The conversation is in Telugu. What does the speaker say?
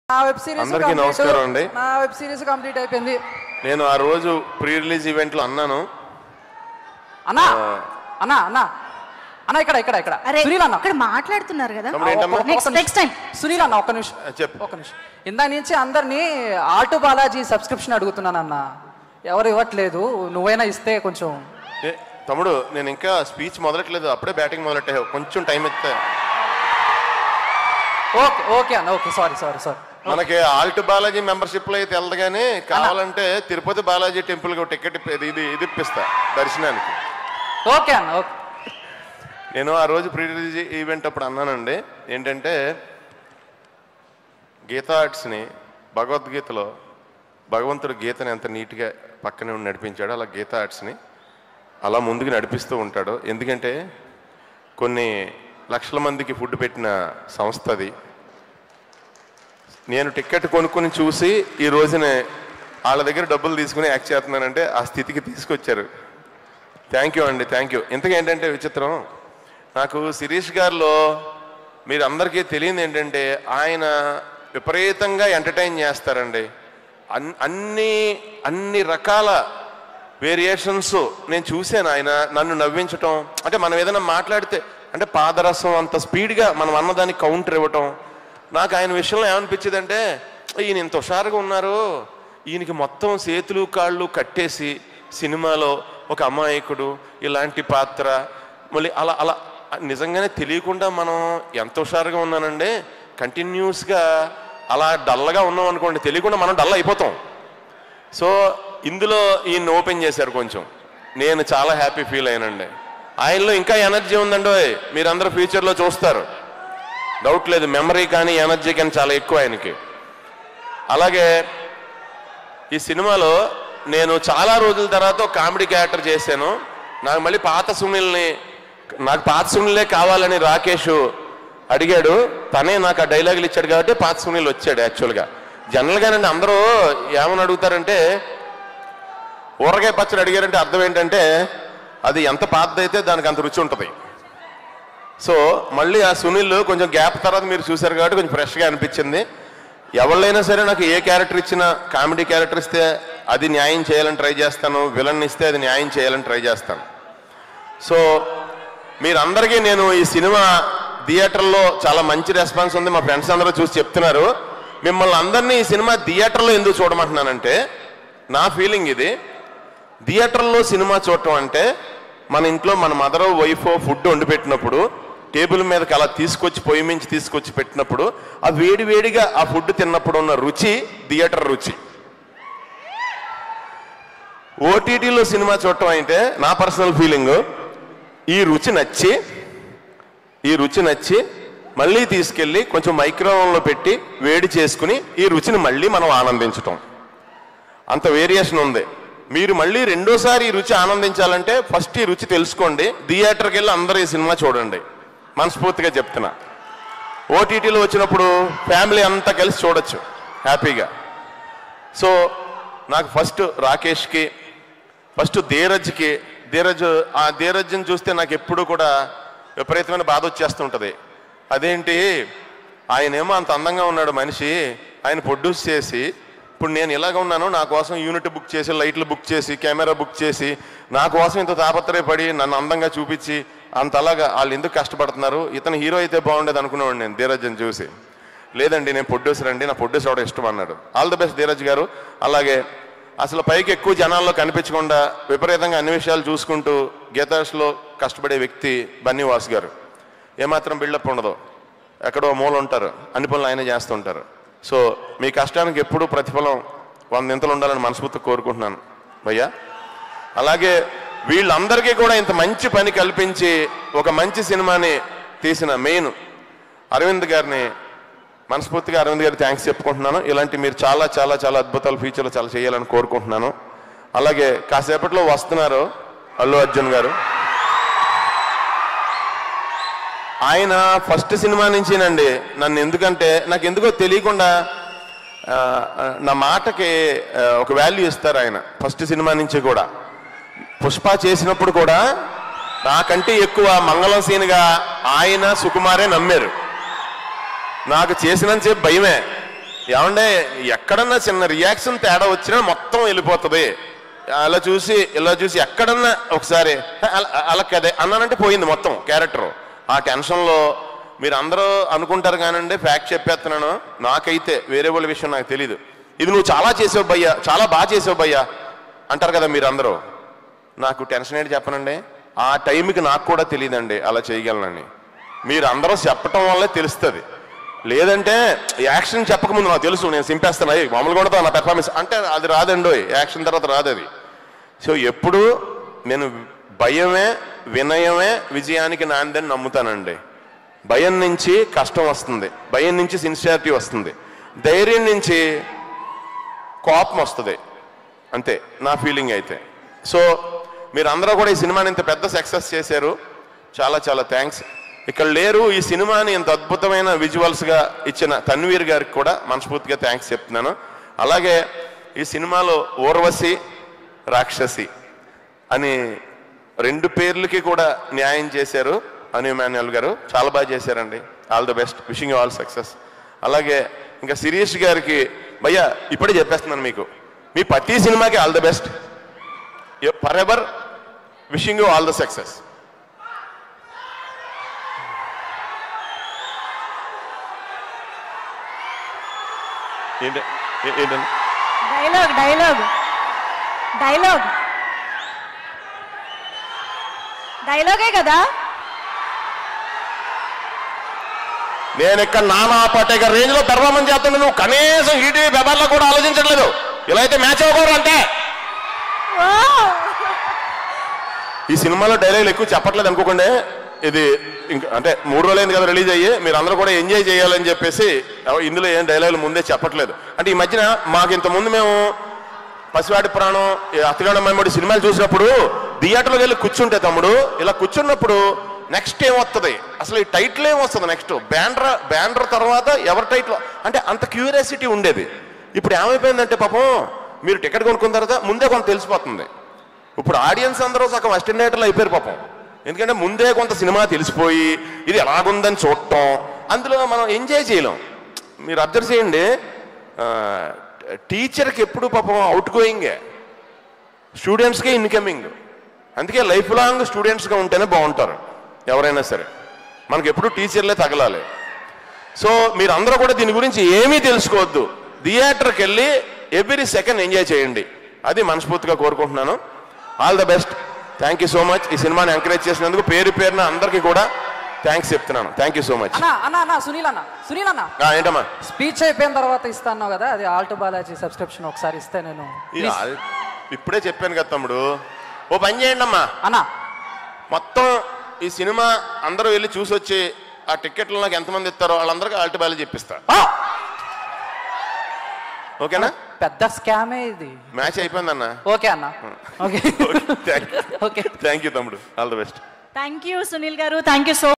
నా వెబ్ సిరీస్ అందరికీ complete. నమస్కారం అండి. నా వెబ్ సిరీస్ కంప్లీట్ అయిపోయింది నేను ఆ రోజు ప్రీ రిలీజ్ ఈవెంట్లో అన్నాను అన్నా అన్నా అన్నా అన్నా ఇక్కడ ఇక్కడ ఇక్కడ అరే సునీల్ అన్న ఇక్కడ మాట్లాడుతున్నారు కదా తమ్ముడు ఏంటమ్మా? ఒక్క- నెక్స్ట్ ఒక్క నెక్స్ట్ టైం సునీల్ అన్న ఒక్క నిమిషం ఆ, చెప్పు ఒక్క నిమిషం ఇందా నుంచి అందరినీ ఆటో బాలాజీ సబ్స్క్రిప్షన్ అడుగుతున్నానన్న ఎవరు ఇవ్వట్లేదు నువ్వైనా ఇస్తే కొంచెం ఏ, తమ్ముడు నేను ఇంకా స్పీచ్ మొదలట్లేదు అప్పుడే బ్యాటింగ్ మొదలెట్టే కొంచెం టైం ఇస్తే ఓకే ఓకే అన్న ఓకే సారీ సారీ సారీ మనకి ఆల్ట్ బాలాజీ మెంబర్షిప్ లో అయితే వెళ్ళదు కానీ కావాలంటే తిరుపతి బాలాజీ టెంపుల్ కి టికెట్ ఇది ఇది ఇది ఇప్పిస్తా దర్శనానికి ఓకే అన్న ఓకే నేను ఆ రోజు ప్రీ రిలీజ్ ఈవెంట్ అప్పుడు అన్నానండి ఏంటంటే గీతా ఆర్ట్స్ని భగవద్గీతలో భగవంతుడు గీతని ఎంత నీట్గా పక్కనే ఉండి నడిపించాడో అలా గీతా ఆర్ట్స్ని అలా ముందుకు నడిపిస్తూ ఉంటాడు ఎందుకంటే కొన్ని లక్షల మందికి ఫుడ్ పెట్టిన సంస్థ అది నేను టికెట్ కొనుక్కొని చూసి ఈ రోజునే వాళ్ళ దగ్గర డబ్బులు తీసుకుని యాక్ట్ చేస్తున్నానంటే ఆ స్థితికి తీసుకొచ్చారు థ్యాంక్ యూ అండి థ్యాంక్ యూ ఇంతకు ఏంటంటే విచిత్రం నాకు శిరీష్ గారిలో మీరు అందరికీ తెలియదు ఏంటంటే ఆయన విపరీతంగా ఎంటర్టైన్ చేస్తారండి అన్ అన్ని అన్ని రకాల వేరియేషన్స్ నేను చూశాను ఆయన నన్ను నవ్వించటం అంటే మనం ఏదైనా మాట్లాడితే అంటే పాదరసం అంత స్పీడ్గా మనం అన్నదానికి కౌంటర్ ఇవ్వటం నాకు ఆయన విషయంలో ఏమనిపించిందంటే ఈయన ఇంత హుషారుగా ఉన్నారు ఈయనకి మొత్తం చేతులు కాళ్ళు కట్టేసి సినిమాలో ఒక అమాయకుడు ఇలాంటి పాత్ర మళ్ళీ అలా అలా నిజంగానే తెలియకుండా మనం ఎంత హుషారుగా ఉన్నానండి కంటిన్యూస్గా అలా డల్గా ఉన్నాం అనుకోండి తెలియకుండా మనం డల్ అయిపోతాం సో ఇందులో ఈయన ఓపెన్ చేశారు కొంచెం నేను చాలా హ్యాపీ ఫీల్ అయ్యానండి ఆయనలో ఇంకా ఎనర్జీ ఉందండి మీరందరూ ఫ్యూచర్లో చూస్తారు డౌట్ లేదు మెమరీ కానీ ఎనర్జీ కానీ చాలా ఎక్కువ ఆయనకి అలాగే ఈ సినిమాలో నేను చాలా రోజుల తర్వాత ఒక కామెడీ క్యారెక్టర్ చేశాను నాకు మళ్ళీ పాత సునీల్ని నాకు పాత సునీలే కావాలని రాకేష్ అడిగాడు తనే నాకు ఆ డైలాగులు ఇచ్చాడు కాబట్టి పాత సునీల్ వచ్చాడు యాక్చువల్గా జనరల్గానండి అందరూ ఏమని అడుగుతారంటే ఊరగాయ పచ్చడి అడిగారంటే అర్థం ఏంటంటే అది ఎంత పాతదైతే దానికి అంత రుచి ఉంటుంది సో మళ్ళీ ఆ సునీల్ కొంచెం గ్యాప్ తర్వాత మీరు చూశారు కాబట్టి కొంచెం ఫ్రెష్గా అనిపించింది ఎవరినైనా సరే నాకు ఏ క్యారెక్టర్ ఇచ్చినా కామెడీ క్యారెక్టర్ ఇస్తే అది న్యాయం చేయాలని ట్రై చేస్తాను విలన్ ఇస్తే అది న్యాయం చేయాలని ట్రై చేస్తాను సో మీరందరికీ నేను ఈ సినిమా థియేటర్లో చాలా మంచి రెస్పాన్స్ ఉంది మా ఫ్రెండ్స్ అందరూ చూసి చెప్తున్నారు మిమ్మల్ని అందరినీ ఈ సినిమా థియేటర్లో ఎందుకు చూడమంటున్నానంటే నా ఫీలింగ్ ఇది థియేటర్లో సినిమా చూడటం అంటే మన ఇంట్లో మన మదర్ వైఫ్ ఫుడ్ వండి పెట్టినప్పుడు టేబుల్ మీదకి అలా తీసుకొచ్చి పొయ్యి మించి తీసుకొచ్చి పెట్టినప్పుడు ఆ వేడి వేడిగా ఆ ఫుడ్ తిన్నప్పుడు ఉన్న రుచి థియేటర్ రుచి ఓటీటీలో సినిమా చూడటం అంటే నా పర్సనల్ ఫీలింగ్ ఈ రుచి నచ్చి ఈ రుచి నచ్చి మళ్ళీ తీసుకెళ్ళి కొంచెం మైక్రోవేవ్లో పెట్టి వేడి చేసుకుని ఈ రుచిని మళ్ళీ మనం ఆనందించటం అంత వేరియేషన్ ఉంది మీరు మళ్ళీ రెండోసారి ఈ రుచి ఆనందించాలంటే ఫస్ట్ ఈ రుచి తెలుసుకోండి థియేటర్కి వెళ్ళి అందరూ ఈ సినిమా చూడండి మనస్ఫూర్తిగా చెప్తున్నా ఓటీటీలో వచ్చినప్పుడు ఫ్యామిలీ అంతా కలిసి చూడొచ్చు హ్యాపీగా సో నాకు ఫస్ట్ రాకేష్కి ఫస్ట్ ధీరజ్కి ధీరజ్ ఆ ధీరజ్ని చూస్తే నాకు ఎప్పుడు కూడా విపరీతమైన బాధ వచ్చేస్తుంటుంది అదేంటి ఆయనేమో అంత అందంగా ఉన్నాడు మనిషి ఆయన ప్రొడ్యూస్ చేసి ఇప్పుడు నేను ఇలాగ ఉన్నాను నా కోసం యూనిట్ బుక్ చేసి లైట్లు బుక్ చేసి కెమెరా బుక్ చేసి నా కోసం ఇంత తాపత్రయపడి నన్ను అందంగా చూపించి అంతలాగా వాళ్ళు ఎందుకు కష్టపడుతున్నారు ఇతను హీరో అయితే బాగుండేది అనుకునేవాడు నేను ధీరజ్ని చూసి లేదండి నేను ప్రొడ్యూసర్ అండి నా ప్రొడ్యూసర్ అవడం ఇష్టం అన్నాడు ఆల్ ది బెస్ట్ ధీరజ్ గారు అలాగే అసలు పైకి ఎక్కువ జనాల్లో కనిపించకుండా విపరీతంగా అన్ని విషయాలు చూసుకుంటూ గీతాస్లో కష్టపడే వ్యక్తి బన్నీవాస్ గారు ఏమాత్రం బిల్డప్ ఉండదు ఎక్కడో మూల ఉంటారు అన్ని పనులు ఆయన చేస్తుంటారు సో మీ కష్టానికి ఎప్పుడూ ప్రతిఫలం వందింతలు ఉండాలని మనస్ఫూర్తిగా కోరుకుంటున్నాను భయ్యా అలాగే వీళ్ళందరికీ కూడా ఇంత మంచి పని కల్పించి ఒక మంచి సినిమాని తీసిన మెయిన్ అరవింద్ గారిని మనస్ఫూర్తిగా అరవింద్ గారికి థ్యాంక్స్ చెప్పుకుంటున్నాను ఇలాంటి మీరు చాలా చాలా చాలా అద్భుతాలు ఫ్యూచర్లో చాలా చేయాలని కోరుకుంటున్నాను అలాగే కాసేపట్లో వస్తున్నారు అల్లు అర్జున్ గారు ఆయన ఫస్ట్ సినిమా నుంచినండి నన్ను ఎందుకంటే నాకు ఎందుకో తెలియకుండా ఆ, ఆ, నా మాటకి ఆ, ఒక వాల్యూ ఇస్తారు ఆయన ఫస్ట్ సినిమా నుంచి కూడా పుష్ప చేసినప్పుడు కూడా నాకంటే ఎక్కువ మంగళం సీన్గా ఆయన సుకుమారే నమ్మారు నాకు చేసినంతసేపు భయమే ఏమంటే ఎక్కడన్నా చిన్న రియాక్షన్ తేడా వచ్చినా మొత్తం వెళ్ళిపోతుంది అలా చూసి ఇలా చూసి ఎక్కడన్నా ఒకసారి "హ, అలా- అలా కదే అన్నానంటే పోయింది మొత్తం క్యారెక్టర్ ఆ టెన్షన్లో మీరు అందరూ అనుకుంటారు కానండి ఫ్యాక్ట్ చెప్పేస్తున్నాను నాకైతే వేరే వాళ్ళ విషయం నాకు తెలియదు ఇది నువ్వు చాలా చేసావు భయ్యా చాలా బాగా చేసావు భయ్యా అంటారు కదా మీరు అందరూ నాకు టెన్షన్ ఏంటి చెప్పనండి ఆ టైంకి నాకు కూడా తెలియదండి అలా చేయగలనని మీరు అందరూ చెప్పటం వల్లే తెలుస్తుంది లేదంటే యాక్షన్ చెప్పకముందు నాకు తెలుసు నేను సింపేస్తాను అయ్యి మామూలు కూడా నా పెర్ఫార్మెన్స్ అంటే అది రాదండి యాక్షన్ తర్వాత రాదు అది సో ఎప్పుడు నేను భయమే వినయమే విజయానికి నాందని నమ్ముతానండి భయం నుంచి కష్టం వస్తుంది భయం నుంచి సిన్సియారిటీ వస్తుంది ధైర్యం నుంచి కోపం వస్తుంది అంతే నా ఫీలింగ్ అయితే సో మీరు అందరూ కూడా ఈ సినిమాని ఇంత పెద్ద సక్సెస్ చేశారు చాలా చాలా థ్యాంక్స్ ఇక్కడ లేరు ఈ సినిమాని ఇంత అద్భుతమైన విజువల్స్గా ఇచ్చిన తన్వీర్ గారికి కూడా మనస్ఫూర్తిగా థ్యాంక్స్ చెప్తున్నాను అలాగే ఈ సినిమాలో ఊర్వశి రాక్షసి అని రెండు పేర్లకి కూడా న్యాయం చేశారు అను ఇమాన్యుల్ గారు చాలా బాగా చేశారండి all the best wishing all success అలాగే ఇంకా శిరీష్ గారికి భయ్యా ఇప్పుడే చెప్పేస్తున్నాను మీకు మీ ప్రతి సినిమాకి all the best forever wishing you all the success ఏంటి ఏ- ఏంటండి డైలాగ్ డైలాగ్ డైలాగ్ డైలాగే కదా నేను ఇక్కడ నానా పటేకర్ రేంజ్ లో పెర్ఫార్మెన్స్ చేస్తుండే నువ్వు కనీసం ఈటీవీ పెపర్లో కూడా ఆలోచించట్లేదు ఇలా అయితే మ్యాచ్ అవ్వకూడదు అంటే ఓ! ఈ సినిమాలో డైలాగులు ఎక్కువ చెప్పట్లేదు అనుకోకండి ఇది ఇంకా అంటే మూడు రోజులైంది కదా రిలీజ్ అయ్యి మీరు అందరూ కూడా ఎంజాయ్ చేయాలని చెప్పేసి ఎవ- ఇందులో ఏం డైలాగులు ముందే చెప్పట్లేదు అంటే ఈ మధ్యన మాకు ఇంత ముందు మేము పసివాడి ప్రాణం ఈ అత్తగాడ మైమడి సినిమాలు చూసినప్పుడు థియేటర్లోకి వెళ్ళి కూర్చుంటే తమ్ముడు ఇలా కూర్చున్నప్పుడు నెక్స్ట్ ఏం వస్తుంది అసలు ఈ టైటిల్ ఏం వస్తుంది నెక్స్ట్ బ్యానర్ బ్యానర్ తర్వాత ఎవరి టైటిల్ అంటే అంత క్యూరియాసిటీ ఉండేది ఇప్పుడు ఏమైపోయిందంటే పాపం మీరు టికెట్ కొనుక్కున్న తర్వాత ముందే కొంత తెలిసిపోతుంది ఇప్పుడు ఆడియన్స్ అందరూ సగం అస్టెండేటర్లు అయిపోయారు పాపం ఎందుకంటే ముందే కొంత సినిమా తెలిసిపోయి ఇది ఎలాగుందని చూడటం అందులో మనం ఎంజాయ్ చేయలేం మీరు అబ్జర్వ్ చేయండి ఆ, టీచర్కి ఎప్పుడు పాపం అవుట్ గోయింగే స్టూడెంట్స్కే ఇన్కమింగ్ అందుకే లైఫ్ లాంగ్ స్టూడెంట్స్గా ఉంటేనే బాగుంటారు ఎవరైనా సరే మనకి ఎప్పుడు టీచర్లే తగలాలి సో మీరు అందరూ కూడా దీని గురించి ఏమీ తెలుసుకోవద్దు థియేటర్కి వెళ్ళి ఎవ్రీ సెకండ్ ఎంజాయ్ చేయండి అది మనస్ఫూర్తిగా కోరుకుంటున్నాను all the best thank you so much ఈ సినిమాని ఎంకరేజ్ చేసినందుకు పేరు పేరున అందరికీ కూడా థ్యాంక్స్ చెప్తున్నాను థ్యాంక్ యూ సో మచ్ అన్న అన్న అన్న సునీల్ అన్న సునీల్ అన్న ఏంటమ్మా స్పీచ్ అయిపోయిన తర్వాత ఇస్తాను కదా అది ఆల్టో బాలాజీ సబ్స్క్రిప్షన్ ఒకసారి ఇస్తే నేను ఈ Please. ఆ- ఇప్పుడే చెప్పాను కదా తమ్ముడు ఓ పని చేయండి అమ్మా అన్న మొత్తం ఈ సినిమా అందరూ వెళ్ళి చూసి వచ్చి ఆ టికెట్లు నాకు ఎంతమంది ఇస్తారో వాళ్ళందరికీ ఆల్ట్ బాలే చెప్పిస్తా ఆ! ఓకేనా పెద్ద స్కామే ఇది మ్యాచ్ అయిపోయిందన్న ఓకే అన్న okay thank okay thank you తమ్ముడు all the best thank you Sunil గారు థ్యాంక్ యూ సో